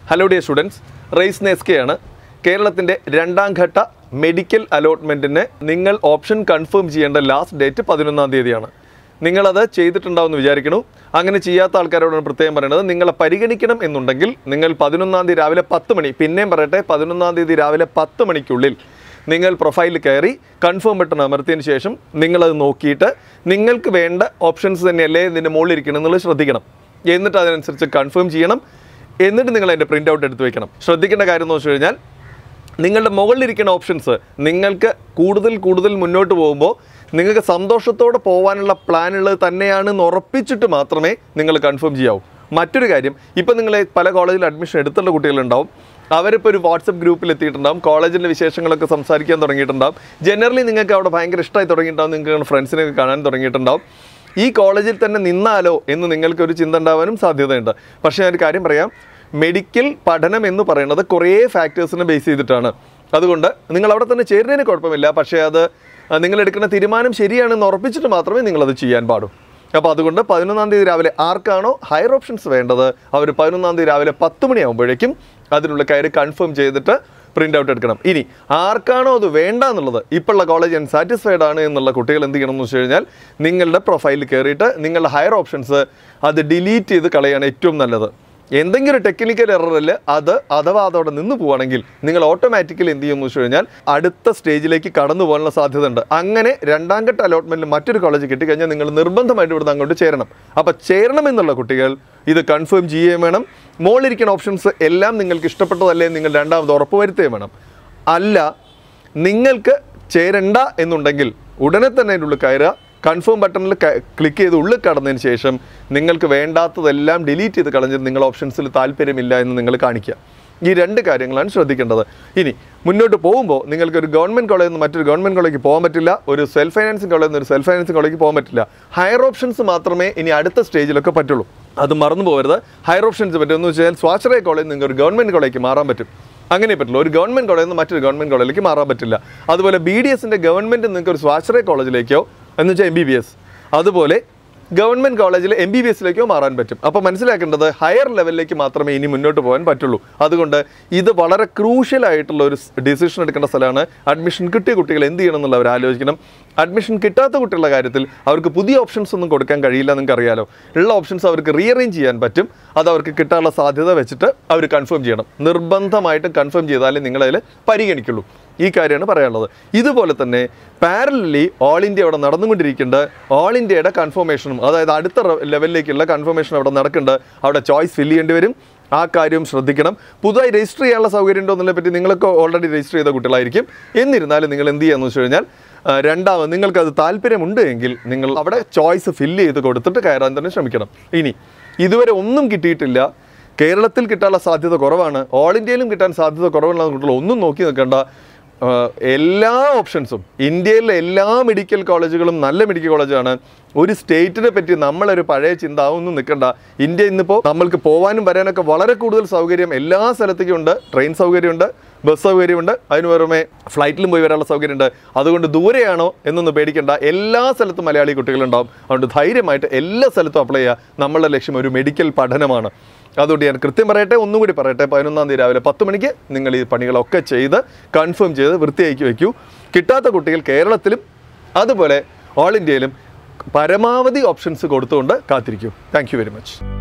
hello dear students റേസ് നെസ്കയാണ് കേരളത്തിൻ്റെ രണ്ടാം ഘട്ട മെഡിക്കൽ അലോട്ട്മെൻറ്റിന് നിങ്ങൾ ഓപ്ഷൻ കൺഫേം ചെയ്യേണ്ട ലാസ്റ്റ് ഡേറ്റ് പതിനൊന്നാം തീയതിയാണ് നിങ്ങളത് ചെയ്തിട്ടുണ്ടാവുമെന്ന് വിചാരിക്കുന്നു അങ്ങനെ ചെയ്യാത്ത ആൾക്കാരോടാണ് പ്രത്യേകം പറയുന്നത് നിങ്ങളെ പരിഗണിക്കണം എന്നുണ്ടെങ്കിൽ നിങ്ങൾ പതിനൊന്നാം തീയതി രാവിലെ പത്ത് മണി പിന്നെയും പറയട്ടെ പതിനൊന്നാം തീയതി രാവിലെ പത്ത് മണിക്കുള്ളിൽ നിങ്ങൾ പ്രൊഫൈലിൽ കയറി കൺഫേം ബട്ടൺ അമർത്തിയതിന് ശേഷം നിങ്ങളത് നോക്കിയിട്ട് നിങ്ങൾക്ക് വേണ്ട ഓപ്ഷൻസ് തന്നെയല്ലേ ഇതിൻ്റെ മുകളിൽ ഇരിക്കണം എന്നുള്ളത് ശ്രദ്ധിക്കണം എന്നിട്ട് അതിനനുസരിച്ച് കൺഫേം ചെയ്യണം എന്നിട്ട് നിങ്ങൾ അതിൻ്റെ പ്രിൻ്റ് ഔട്ട് എടുത്ത് വെക്കണം ശ്രദ്ധിക്കേണ്ട കാര്യം എന്ന് വെച്ച് കഴിഞ്ഞാൽ നിങ്ങളുടെ മുകളിലിരിക്കുന്ന ഓപ്ഷൻസ് നിങ്ങൾക്ക് കൂടുതൽ കൂടുതൽ മുന്നോട്ട് പോകുമ്പോൾ നിങ്ങൾക്ക് സന്തോഷത്തോടെ പോകാനുള്ള പ്ലാനുള്ളത് തന്നെയാണെന്ന് ഉറപ്പിച്ചിട്ട് മാത്രമേ നിങ്ങൾ കൺഫേം ചെയ്യാവൂ മറ്റൊരു കാര്യം ഇപ്പം നിങ്ങൾ പല കോളേജിൽ അഡ്മിഷൻ എടുത്തുള്ള കുട്ടികളുണ്ടാവും അവരിപ്പോൾ ഒരു വാട്സപ്പ് ഗ്രൂപ്പിൽ എത്തിയിട്ടുണ്ടാവും കോളേജിൻ്റെ വിശേഷങ്ങളൊക്കെ സംസാരിക്കാൻ തുടങ്ങിയിട്ടുണ്ടാവും ജനറലി നിങ്ങൾക്ക് അവിടെ ഭയങ്കര ഇഷ്ടമായി തുടങ്ങിയിട്ടുണ്ടാവും നിങ്ങൾക്ക് ഫ്രണ്ട്സിനെയൊക്കെ കാണാൻ തുടങ്ങിയിട്ടുണ്ടാവും ഈ കോളേജിൽ തന്നെ നിന്നാലോ എന്ന് നിങ്ങൾക്ക് ഒരു ചിന്ത ഉണ്ടാവാനും സാധ്യതയുണ്ട് പക്ഷേ ഞാൻ ഒരു കാര്യം പറയാം മെഡിക്കൽ പഠനം എന്ന് പറയുന്നത് കുറേ ഫാക്ടേഴ്സിനെ ബേസ് ചെയ്തിട്ടാണ് അതുകൊണ്ട് നിങ്ങൾ അവിടെ തന്നെ ചേരുന്നതിന് കുഴപ്പമില്ല പക്ഷേ അത് ആ, നിങ്ങൾ എടുക്കുന്ന തീരുമാനം ശരിയാണെന്ന് ഉറപ്പിച്ചിട്ട് മാത്രമേ നിങ്ങളത് ചെയ്യാൻ പാടൂ അപ്പോൾ അതുകൊണ്ട് പതിനൊന്നാം തീയതി രാവിലെ ആർക്കാണോ ഹയർ ഓപ്ഷൻസ് വേണ്ടത് അവർ പതിനൊന്നാം തീയതി രാവിലെ പത്ത് മണിയാകുമ്പോഴേക്കും അതിനുള്ള കയറി കൺഫേം ചെയ്തിട്ട് പ്രിൻ്റ് ഔട്ട് എടുക്കണം ഇനി ആർക്കാണോ അത് വേണ്ട എന്നുള്ളത് ഇപ്പോഴുള്ള കോളേജ് ഞാൻ സാറ്റിസ്ഫൈഡ് ആണ് എന്നുള്ള കുട്ടികൾ എന്ത് ചെയ്യണം എന്ന് വെച്ച് കഴിഞ്ഞാൽ നിങ്ങളുടെ പ്രൊഫൈലിൽ കയറിയിട്ട് നിങ്ങളുടെ ഹയർ ഓപ്ഷൻസ് അത് ഡിലീറ്റ് ചെയ്ത് കളയാണ് ഏറ്റവും നല്ലത് എന്തെങ്കിലും ഒരു ടെക്നിക്കൽ എററിൽ അത് അഥവാ അതോടെ നിന്ന് പോവുകയാണെങ്കിൽ നിങ്ങൾ ഓട്ടോമാറ്റിക്കലി എന്ത് ചെയ്യുമെന്ന് വെച്ച് കഴിഞ്ഞാൽ അടുത്ത സ്റ്റേജിലേക്ക് കടന്നു പോകാനുള്ള സാധ്യത ഉണ്ട് അങ്ങനെ രണ്ടാം ഘട്ട അലോട്ട്മെൻറ്റിൽ മറ്റൊരു കോളേജ് കിട്ടിക്കഴിഞ്ഞാൽ നിങ്ങൾ നിർബന്ധമായിട്ട് ഇവിടുന്ന് അങ്ങോട്ട് ചേരണം അപ്പോൾ ചേരണം എന്നുള്ള കുട്ടികൾ ഇത് കൺഫേം ചെയ്യുകയും വേണം മുകളിലിരിക്കുന്ന ഓപ്ഷൻസ് എല്ലാം നിങ്ങൾക്ക് ഇഷ്ടപ്പെട്ടതല്ലേ നിങ്ങൾ രണ്ടാമത് ഉറപ്പുവരുത്തുകയും വേണം അല്ല നിങ്ങൾക്ക് ചേരണ്ട എന്നുണ്ടെങ്കിൽ ഉടനെ തന്നെ അതിൻ്റെ ഉള്ളിൽ കയറുക കൺഫേം ബട്ടണിൽ ക്ലിക്ക് ചെയ്ത് ഉള്ളിൽ കടന്നതിന് ശേഷം നിങ്ങൾക്ക് വേണ്ടാത്തതെല്ലാം ഡിലീറ്റ് ചെയ്ത് കളഞ്ഞിട്ട് നിങ്ങൾ ഓപ്ഷൻസിൽ താല്പര്യമില്ല എന്ന് നിങ്ങൾ കാണിക്കുക ഈ രണ്ട് കാര്യങ്ങളാണ് ശ്രദ്ധിക്കേണ്ടത് ഇനി മുന്നോട്ട് പോകുമ്പോൾ നിങ്ങൾക്ക് ഒരു ഗവൺമെൻറ് കോളേജിൽ നിന്ന് മറ്റൊരു ഗവൺമെൻറ് കോളേജിൽ പോകാൻ പറ്റില്ല ഒരു സെൽഫ് ഫൈനാൻസിങ് കോളേജിൽ നിന്ന് ഒരു സെൽഫ് ഫൈനാൻസിങ് കോളേജിൽ പോകാൻ പറ്റില്ല ഹയർ ഓപ്ഷൻസ് മാത്രമേ ഇനി അടുത്ത സ്റ്റേജിലൊക്കെ പറ്റുള്ളൂ അത് മറന്നു പോകരുത് ഹയർ ഓപ്ഷൻസ് പറ്റുമെന്ന് വെച്ചാൽ സ്വാശ്രയ കോളേജിൽ നിങ്ങൾക്ക് ഒരു ഗവൺമെൻറ് കോളേജിലേക്ക് മാറാൻ പറ്റും അങ്ങനെ പറ്റില്ല ഒരു ഗവൺമെൻറ് കോളേജിൽ നിന്ന് മറ്റൊരു ഗവൺമെൻറ് കോളേജിലേക്ക് മാറാൻ പറ്റില്ല അതുപോലെ ബി ഡി എസിൻ്റെ ഗവൺമെൻറ് നിങ്ങൾക്ക് ഒരു സ്വാശ്രയ കോളേജിലേക്കോ എന്ന് വെച്ചാൽ എം ബി ബി എസ് അതുപോലെ ഗവൺമെൻറ് കോളേജിൽ എം ബി ബി എസിലേക്കോ മാറാൻ പറ്റും അപ്പോൾ മനസ്സിലാക്കേണ്ടത് ഹയർ ലെവലിലേക്ക് മാത്രമേ ഇനി മുന്നോട്ട് പോകാൻ പറ്റുള്ളൂ അതുകൊണ്ട് ഇത് വളരെ ക്രൂഷ്യൽ ആയിട്ടുള്ള ഒരു ഡിസിഷൻ എടുക്കേണ്ട സ്ഥലമാണ് അഡ്മിഷൻ കിട്ടിയ കുട്ടികൾ എന്ത് ചെയ്യണം എന്നുള്ളവർ ആലോചിക്കണം അഡ്മിഷൻ കിട്ടാത്ത കുട്ടികളുടെ കാര്യത്തിൽ അവർക്ക് പുതിയ ഓപ്ഷൻസ് ഒന്നും കൊടുക്കാൻ കഴിയില്ല നിങ്ങൾക്ക് അറിയാലോ ഉള്ള ഓപ്ഷൻസ് അവർക്ക് റീഅറേഞ്ച് ചെയ്യാൻ പറ്റും അത് അവർക്ക് കിട്ടാനുള്ള സാധ്യത വെച്ചിട്ട് അവർ കൺഫേം ചെയ്യണം നിർബന്ധമായിട്ടും കൺഫേം ചെയ്താലേ നിങ്ങളതിൽ പരിഗണിക്കുള്ളൂ ഈ കാര്യമാണ് പറയാനുള്ളത് ഇതുപോലെ തന്നെ പാരലി ഓൾ ഇന്ത്യ അവിടെ നടന്നുകൊണ്ടിരിക്കുന്നുണ്ട് ഓൾ ഇന്ത്യയുടെ കൺഫർമേഷനും അതായത് അടുത്ത റെ- ലെവലിലേക്കുള്ള കൺഫർമേഷൻ അവിടെ നടക്കുന്നുണ്ട് അവിടെ ചോയ്സ് ഫില്ല് ചെയ്യേണ്ടി വരും ആ കാര്യം ശ്രദ്ധിക്കണം പുതുതായി രജിസ്റ്റർ ചെയ്യാനുള്ള സൗകര്യം ഉണ്ടോ എന്നുള്ളതിനെ പറ്റി നിങ്ങളൊക്കെ ഓൾറെഡി രജിസ്റ്റർ ചെയ്ത കുട്ടികളായിരിക്കും എന്നിരുന്നാലും നിങ്ങൾ എന്ത് ചെയ്യാന്ന് വെച്ച് കഴിഞ്ഞാൽ ആ, രണ്ടാമത് നിങ്ങൾക്കത് താല്പര്യമുണ്ട് എങ്കിൽ നിങ്ങൾ അവിടെ ചോയ്സ് ഫില്ല് ചെയ്ത് കൊടുത്തിട്ട് കയറാൻ തന്നെ ശ്രമിക്കണം ഇനി ഇതുവരെ ഒന്നും കിട്ടിയിട്ടില്ല കേരളത്തിൽ കിട്ടാനുള്ള സാധ്യത കുറവാണ് ഓൾ ഇന്ത്യയിലും കിട്ടാൻ സാധ്യത കുറവുള്ള കുട്ടികൾ ഒന്നും നോക്കി നിൽക്കേണ്ട ആ, എല്ലാ ഓപ്ഷൻസും ഇന്ത്യയിലെ എല്ലാ മെഡിക്കൽ കോളേജുകളും നല്ല മെഡിക്കൽ കോളേജാണ് ഒരു സ്റ്റേറ്റിനെ പറ്റി നമ്മളൊരു പഴയ ചിന്ത ഒന്നും നിൽക്കണ്ട ഇന്ത്യ ഇന്നിപ്പോൾ നമ്മൾക്ക് പോകാനും വരാനൊക്കെ വളരെ കൂടുതൽ സൗകര്യം എല്ലാ സ്ഥലത്തേക്കും ഉണ്ട് ട്രെയിൻ സൗകര്യമുണ്ട് ബസ് സൗകര്യമുണ്ട് അതിന് പുറമെ ഫ്ലൈറ്റിലും പോയി വരാനുള്ള സൗകര്യമുണ്ട് അതുകൊണ്ട് ദൂരെയാണോ എന്നൊന്നും പേടിക്കേണ്ട എല്ലാ സ്ഥലത്തും മലയാളി കുട്ടികളുണ്ടാവും അതുകൊണ്ട് ധൈര്യമായിട്ട് എല്ലാ സ്ഥലത്തും അപ്ലൈ ചെയ്യുക നമ്മളുടെ ലക്ഷ്യം ഒരു മെഡിക്കൽ പഠനമാണ് അതുകൊണ്ട് ഞാൻ കൃത്യം പറയട്ടെ ഒന്നും കൂടി പറയട്ടെ പതിനൊന്നാം തീയതി രാവിലെ പത്ത് മണിക്ക് നിങ്ങൾ ഈ പണികളൊക്കെ ചെയ്ത് കൺഫേം ചെയ്ത് വൃത്തിയാക്കി വയ്ക്കൂ കിട്ടാത്ത കുട്ടികൾ കേരളത്തിലും അതുപോലെ ഓൾ ഇന്ത്യയിലും പരമാവധി ഓപ്ഷൻസ് കൊടുത്തുകൊണ്ട് കാത്തിരിക്കൂ താങ്ക് യു വെരി മച്ച്